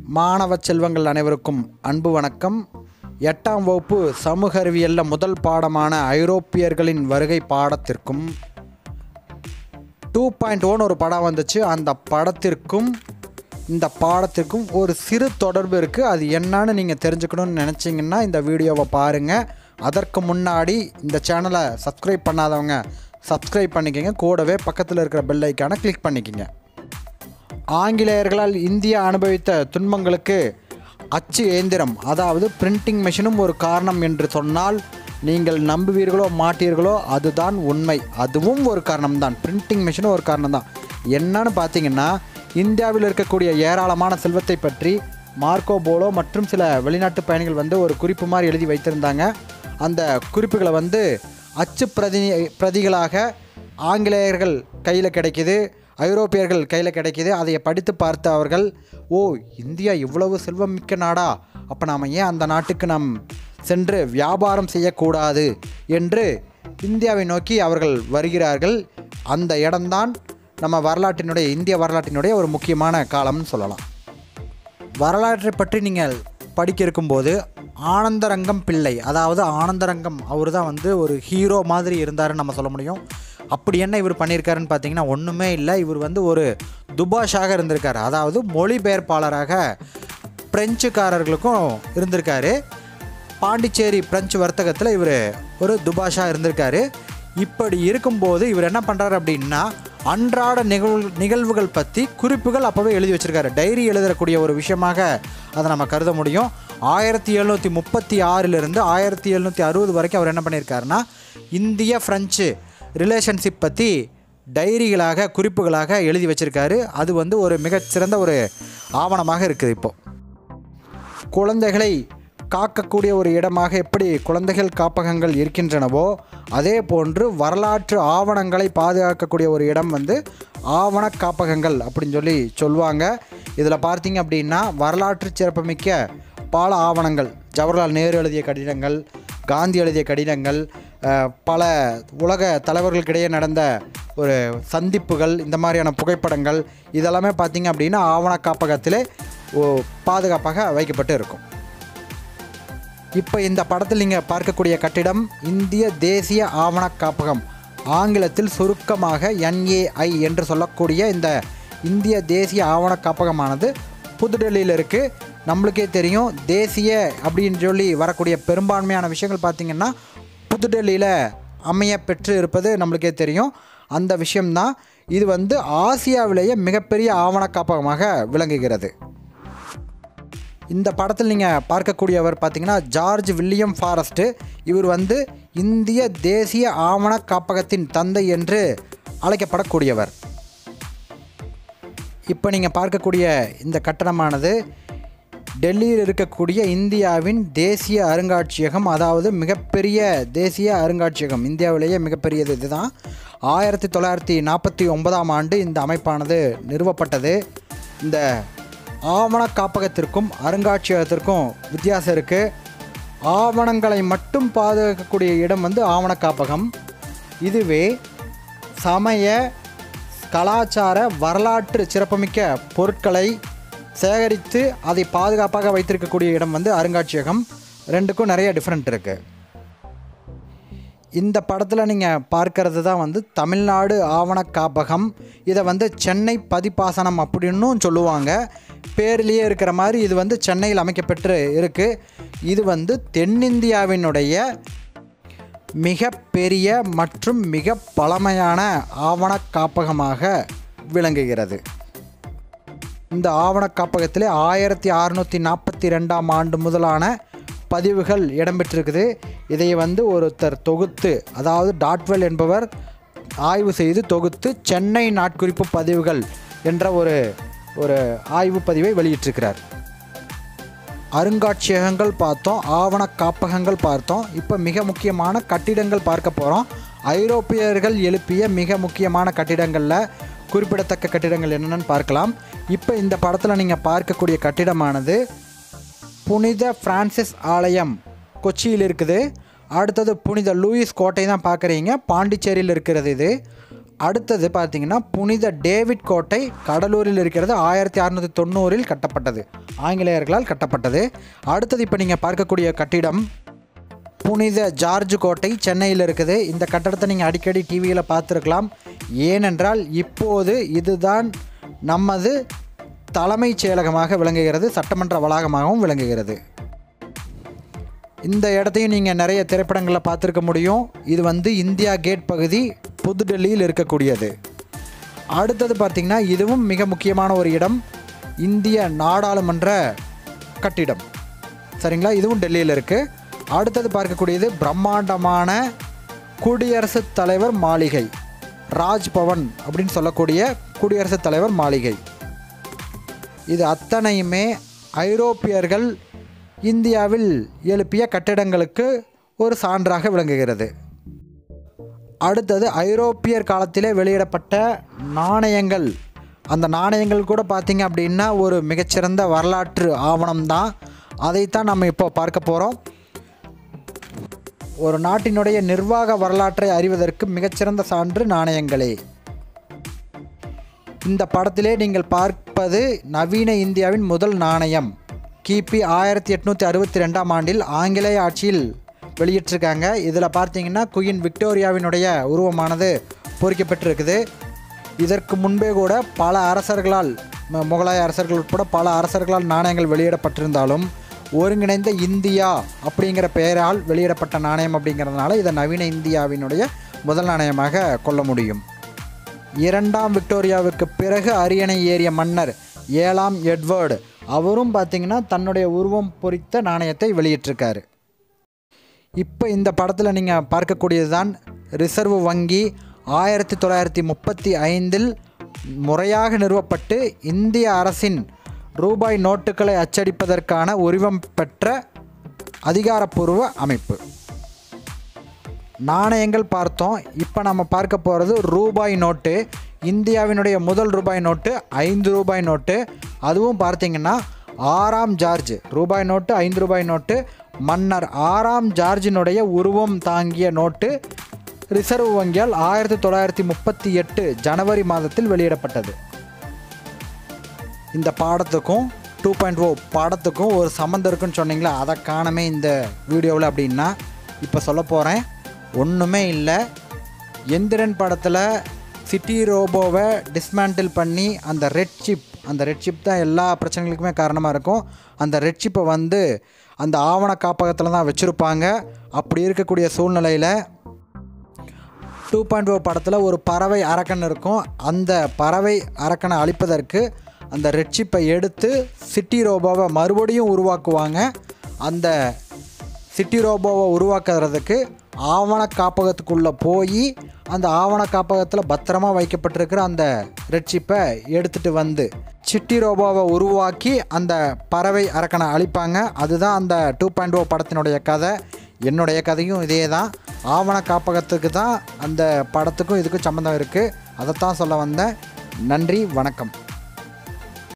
மாணவ செல்வங்கள் அனைவருக்கும் அன்பு வணக்கம் எட்டாம் வகுப்பு சமூக அறிவியலில் முதல் பாடமான ஐரோப்பியர்களின் வருகை பாடத்திற்கும் டூ பாயிண்ட் ஒன் ஒரு படம் வந்துச்சு அந்த படத்திற்கும் இந்த பாடத்திற்கும் ஒரு சிறு தொடர்பு இருக்குது அது என்னன்னு நீங்கள் தெரிஞ்சுக்கணும்னு நினச்சிங்கன்னா இந்த வீடியோவை பாருங்கள் அதற்கு முன்னாடி இந்த சேனலை சப்ஸ்கிரைப் பண்ணாதவங்க சப்ஸ்கிரைப் பண்ணிக்கோங்க கூடவே பக்கத்தில் இருக்கிற பெல் ஐக்கானை கிளிக் பண்ணிக்கோங்க ஆங்கிலேயர்களால் இந்தியா அனுபவித்த துன்பங்களுக்கு அச்சு இயந்திரம் அதாவது பிரிண்டிங் மெஷினும் ஒரு காரணம் என்று சொன்னால் நீங்கள் நம்புவீர்களோ மாட்டீர்களோ அதுதான் உண்மை அதுவும் ஒரு காரணம்தான் பிரிண்டிங் மெஷினும் ஒரு காரணம் தான் என்னன்னு பார்த்தீங்கன்னா இந்தியாவில் இருக்கக்கூடிய ஏராளமான செல்வத்தை பற்றி மார்க்கோ போலோ மற்றும் சில வெளிநாட்டு பயணிகள் வந்து ஒரு குறிப்பு மாதிரி எழுதி வைத்திருந்தாங்க அந்த குறிப்புகளை வந்து அச்சு பிரதி பிரதிகளாக ஆங்கிலேயர்கள் கையில் கிடைக்குது ஐரோப்பியர்கள் கையில் கிடைக்கிது அதை படித்து பார்த்த அவர்கள் ஓ இந்தியா இவ்வளவு செல்வம் மிக்க நாடா அப்போ நாம் ஏன் அந்த நாட்டுக்கு நாம் சென்று வியாபாரம் செய்யக்கூடாது என்று இந்தியாவை நோக்கி அவர்கள் வருகிறார்கள் அந்த இடம்தான் நம்ம வரலாற்றினுடைய இந்திய வரலாற்றினுடைய ஒரு முக்கியமான காலம்னு சொல்லலாம் வரலாற்றை பற்றி நீங்கள் படிக்க இருக்கும்போது ஆனந்தரங்கம் பிள்ளை அதாவது ஆனந்தரங்கம் அவர் தான் வந்து ஒரு ஹீரோ மாதிரி இருந்தாருன்னு நம்ம சொல்ல முடியும் அப்படி என்ன இவர் பண்ணியிருக்காருன்னு பார்த்தீங்கன்னா ஒன்றுமே இல்லை இவர் வந்து ஒரு துபாஷாக இருந்திருக்காரு அதாவது மொழிபெயர்ப்பாளராக பிரெஞ்சுக்காரர்களுக்கும் இருந்திருக்காரு பாண்டிச்சேரி பிரெஞ்சு வர்த்தகத்தில் இவர் ஒரு துபாஷாக இருந்திருக்காரு இப்படி இருக்கும்போது இவர் என்ன பண்ணுறாரு அப்படின்னா அன்றாட நிகழ்வு நிகழ்வுகள் பற்றி குறிப்புகள் அப்போவே எழுதி வச்சுருக்காரு டைரி எழுதக்கூடிய ஒரு விஷயமாக அதை நம்ம கருத முடியும் ஆயிரத்தி எழுநூற்றி முப்பத்தி ஆறிலிருந்து ஆயிரத்தி எழுநூற்றி அறுபது வரைக்கும் அவர் என்ன பண்ணியிருக்காருன்னா இந்திய ஃப்ரெஞ்சு ரிலேஷன்ஷிப் பற்றி டைரிகளாக குறிப்புகளாக எழுதி வச்சுருக்காரு அது வந்து ஒரு மிகச்சிறந்த ஒரு ஆவணமாக இருக்குது இப்போது குழந்தைகளை காக்கக்கூடிய ஒரு இடமாக எப்படி குழந்தைகள் காப்பகங்கள் இருக்கின்றனவோ அதே போன்று வரலாற்று ஆவணங்களை பாதுகாக்கக்கூடிய ஒரு இடம் வந்து ஆவண காப்பகங்கள் அப்படின்னு சொல்லி சொல்லுவாங்க இதில் பார்த்தீங்க அப்படின்னா வரலாற்று சிறப்புமிக்க பல ஆவணங்கள் ஜவஹர்லால் நேரு எழுதிய கடிதங்கள் காந்தி எழுதிய கடிதங்கள் அஹ், பல உலக தலைவர்களுக்கிடையே நடந்த ஒரு சந்திப்புகள் இந்த மாதிரியான புகைப்படங்கள் இதெல்லாமே பார்த்தீங்க அப்படின்னா ஆவண காப்பகத்திலே ஓ- பாதுகாப்பாக வைக்கப்பட்டு இருக்கும் இப்போ இந்த படத்தில் நீங்கள் பார்க்கக்கூடிய கட்டிடம் இந்திய தேசிய ஆவண காப்பகம் ஆங்கிலத்தில் சுருக்கமாக என்ஏஐ என்று சொல்லக்கூடிய இந்த இந்திய தேசிய ஆவண காப்பகமானது புதுடெல்லியில் இருக்குது நம்மளுக்கே தெரியும் தேசிய அப்படின்னு சொல்லி வரக்கூடிய பெரும்பான்மையான விஷயங்கள் பார்த்திங்கன்னா புதுடெல்லியில் அமைய பெற்று இருப்பது நம்மளுக்கே தெரியும் அந்த விஷயம்தான் இது வந்து ஆசியாவிலேயே மிகப்பெரிய ஆவண காப்பகமாக விளங்குகிறது இந்த படத்தில் நீங்கள் பார்க்கக்கூடியவர் பார்த்தீங்கன்னா ஜார்ஜ் வில்லியம் ஃபாரஸ்ட்டு இவர் வந்து இந்திய தேசிய ஆவண காப்பகத்தின் தந்தை என்று அழைக்கப்படக்கூடியவர் இப்போ நீங்கள் பார்க்கக்கூடிய இந்த கட்டடமானது டெல்லியில் இருக்கக்கூடிய இந்தியாவின் தேசிய அருங்காட்சியகம் அதாவது மிகப்பெரிய தேசிய அருங்காட்சியகம் இந்தியாவிலேயே மிகப்பெரியது இதுதான் ஆயிரத்தி தொள்ளாயிரத்தி நாற்பத்தி ஒன்பதாம் ஆண்டு இந்த அமைப்பானது நிறுவப்பட்டது இந்த ஆவண காப்பகத்திற்கும் அருங்காட்சியகத்திற்கும் வித்தியாசம் இருக்குது ஆவணங்களை மட்டும் பாதுகாக்கக்கூடிய இடம் வந்து ஆவண காப்பகம் இதுவே சமய கலாச்சார வரலாற்று சிறப்புமிக்க பொருட்களை சேகரித்து அதை பாதுகாப்பாக வைத்திருக்கக்கூடிய இடம் வந்து அருங்காட்சியகம் ரெண்டுக்கும் நிறைய டிஃப்ரெண்ட் இருக்குது இந்த படத்தில் நீங்கள் பார்க்கறது தான் வந்து தமிழ்நாடு ஆவண காப்பகம் இதை வந்து சென்னை பதிப்பாசனம் அப்படின்னும் சொல்லுவாங்க பேர்லேயே இருக்கிற மாதிரி இது வந்து சென்னையில் அமைக்கப்பெற்று இருக்குது இது வந்து தென்னிந்தியாவினுடைய மிக பெரிய மற்றும் மிக பழமையான ஆவண காப்பகமாக விளங்குகிறது இந்த ஆவண காப்பகத்திலே ஆயிரத்தி அறுநூற்றி நாற்பத்தி ரெண்டாம் ஆண்டு முதலான பதிவுகள் இடம்பெற்றிருக்குது இதை வந்து ஒருத்தர் தொகுத்து அதாவது டாட்வெல் என்பவர் ஆய்வு செய்து தொகுத்து சென்னை நாட்குறிப்பு பதிவுகள் என்ற ஒரு ஒரு ஆய்வு பதிவை வெளியிட்டிருக்கிறார் அருங்காட்சியகங்கள் பார்த்தோம் ஆவண காப்பகங்கள் பார்த்தோம் இப்போ மிக முக்கியமான கட்டிடங்கள் பார்க்க போகிறோம் ஐரோப்பியர்கள் எழுப்பிய மிக முக்கியமான கட்டிடங்களில் குறிப்பிடத்தக்க கட்டிடங்கள் என்னென்னு பார்க்கலாம் இப்போ இந்த படத்தில் நீங்கள் பார்க்கக்கூடிய கட்டிடமானது புனித பிரான்சிஸ் ஆலயம் கொச்சியில் இருக்குது அடுத்தது புனித லூயிஸ் கோட்டை தான் பார்க்குறீங்க பாண்டிச்சேரியில் இருக்கிறது இது அடுத்தது பார்த்தீங்கன்னா புனித டேவிட் கோட்டை கடலூரில் இருக்கிறது ஆயிரத்தி அறநூற்றி தொண்ணூறில் கட்டப்பட்டது ஆங்கிலேயர்களால் கட்டப்பட்டது அடுத்தது இப்போ நீங்கள் பார்க்கக்கூடிய கட்டிடம் புனித ஜார்ஜ் கோட்டை சென்னையில் இருக்குது இந்த கட்டடத்தை நீங்கள் அடிக்கடி டிவியில் பார்த்துருக்கலாம் ஏனென்றால் இப்போது இதுதான் நமது தலைமைச் செயலகமாக விளங்குகிறது சட்டமன்ற வளாகமாகவும் விளங்குகிறது இந்த இடத்தையும் நீங்கள் நிறைய திரைப்படங்களில் பார்த்துருக்க முடியும் இது வந்து இந்தியா கேட் பகுதி புதுடெல்லியில் இருக்கக்கூடியது அடுத்தது பார்த்திங்கன்னா இதுவும் மிக முக்கியமான ஒரு இடம் இந்திய நாடாளுமன்ற கட்டிடம் சரிங்களா இதுவும் டெல்லியில் இருக்குது அடுத்தது பார்க்கக்கூடியது பிரம்மாண்டமான குடியரசுத் தலைவர் மாளிகை ராஜ்பவன் அப்படின்னு சொல்லக்கூடிய குடியரசுத் தலைவர் மாளிகை இது அத்தனையுமே ஐரோப்பியர்கள் இந்தியாவில் எழுப்பிய கட்டிடங்களுக்கு ஒரு சான்றாக விளங்குகிறது அடுத்தது ஐரோப்பியர் காலத்திலே வெளியிடப்பட்ட நாணயங்கள் அந்த நாணயங்கள் கூட பார்த்திங்க அப்படின்னா ஒரு மிகச்சிறந்த வரலாற்று ஆவணம் தான் அதைத்தான் நம்ம இப்போ பார்க்க போகிறோம் ஒரு நாட்டினுடைய நிர்வாக வரலாற்றை அறிவதற்கு மிகச்சிறந்த சான்று நாணயங்களே இந்த படத்திலே நீங்கள் பார்ப்பது நவீன இந்தியாவின் முதல் நாணயம் கிபி ஆயிரத்தி எட்நூற்றி அறுபத்தி ரெண்டாம் ஆண்டில் ஆங்கிலேய ஆட்சியில் வெளியிட்டிருக்காங்க இதில் பார்த்தீங்கன்னா குயின் விக்டோரியாவினுடைய உருவமானது பொறிக்கப்பட்டிருக்குது இதற்கு முன்பே கூட பல அரசர்களால் ம- முகலாய அரசர்கள் உட்பட பல அரசர்களால் நாணயங்கள் வெளியிடப்பட்டிருந்தாலும் ஒருங்கிணைந்த இந்தியா அப்படிங்கிற பெயரால் வெளியிடப்பட்ட நாணயம் அப்படிங்கிறதுனால இதை நவீன இந்தியாவினுடைய முதல் நாணயமாக கொள்ள முடியும் இரண்டாம் விக்டோரியாவுக்கு பிறகு அரியணை ஏறிய மன்னர் ஏழாம் எட்வர்டு அவரும் பார்த்தீங்கன்னா தன்னுடைய உருவம் பொறித்த நாணயத்தை வெளியிட்டிருக்காரு இப்போ இந்த படத்தில் நீங்கள் பார்க்கக்கூடியது தான் ரிசர்வ் வங்கி ஆயிரத்தி தொள்ளாயிரத்தி முப்பத்தி ஐந்தில் முறையாக நிறுவப்பட்டு இந்திய அரசின் ரூபாய் நோட்டுகளை அச்சடிப்பதற்கான உரிமம் பெற்ற அதிகாரப்பூர்வ அமைப்பு நாணயங்கள் பார்த்தோம் இப்போ நம்ம பார்க்க போகிறது ரூபாய் நோட்டு இந்தியாவினுடைய முதல் ரூபாய் நோட்டு ஐந்து ரூபாய் நோட்டு அதுவும் பார்த்தீங்கன்னா ஆறாம் ஜார்ஜ் ரூபாய் நோட்டு ஐந்து ரூபாய் நோட்டு மன்னர் ஆறாம் ஜார்ஜினுடைய உருவம் தாங்கிய நோட்டு ரிசர்வ் வங்கியால் ஆயிரத்தி தொள்ளாயிரத்தி முப்பத்தி எட்டு ஜனவரி மாதத்தில் வெளியிடப்பட்டது இந்த பாடத்துக்கும் டூ பாயிண்ட் ஓ பாடத்துக்கும் ஒரு சம்மந்தம் இருக்குன்னு சொன்னீங்களா அதை காணமே இந்த வீடியோவில் அப்படின்னா இப்போ சொல்ல போகிறேன் ஒன்றுமே இல்லை எந்திரன் படத்தில் சிட்டி ரோபோவை டிஸ்மேண்டில் பண்ணி அந்த ரெட் சிப் அந்த ரெட் சிப் தான் எல்லா பிரச்சனைகளுக்குமே காரணமாக இருக்கும் அந்த ரெட் சிப்பை வந்து அந்த ஆவண காப்பகத்தில் தான் வச்சுருப்பாங்க அப்படி இருக்கக்கூடிய சூழ்நிலையில் டூ பாயிண்ட் ஓ படத்தில் ஒரு பறவை அரக்கன் இருக்கும் அந்த பறவை அரக்கனை அழிப்பதற்கு அந்த ரெட்சிப்பை எடுத்து சிட்டி ரோபோவை மறுபடியும் உருவாக்குவாங்க அந்த சிட்டி ரோபோவை உருவாக்குறதுக்கு ஆவண காப்பகத்துக்குள்ளே போய் அந்த ஆவண காப்பகத்தில் பத்திரமா வைக்கப்பட்டிருக்கிற அந்த ரெட்சிப்பை எடுத்துகிட்டு வந்து சிட்டி ரோபோவை உருவாக்கி அந்த பறவை அரக்கனை அழிப்பாங்க அதுதான் அந்த டூ பாயிண்ட் ஓ படத்தினுடைய கதை என்னுடைய கதையும் இதே தான் ஆவண காப்பகத்துக்கு தான் அந்த படத்துக்கும் இதுக்கும் சம்மந்தம் இருக்குது அதைத்தான் சொல்ல வந்தேன் நன்றி வணக்கம்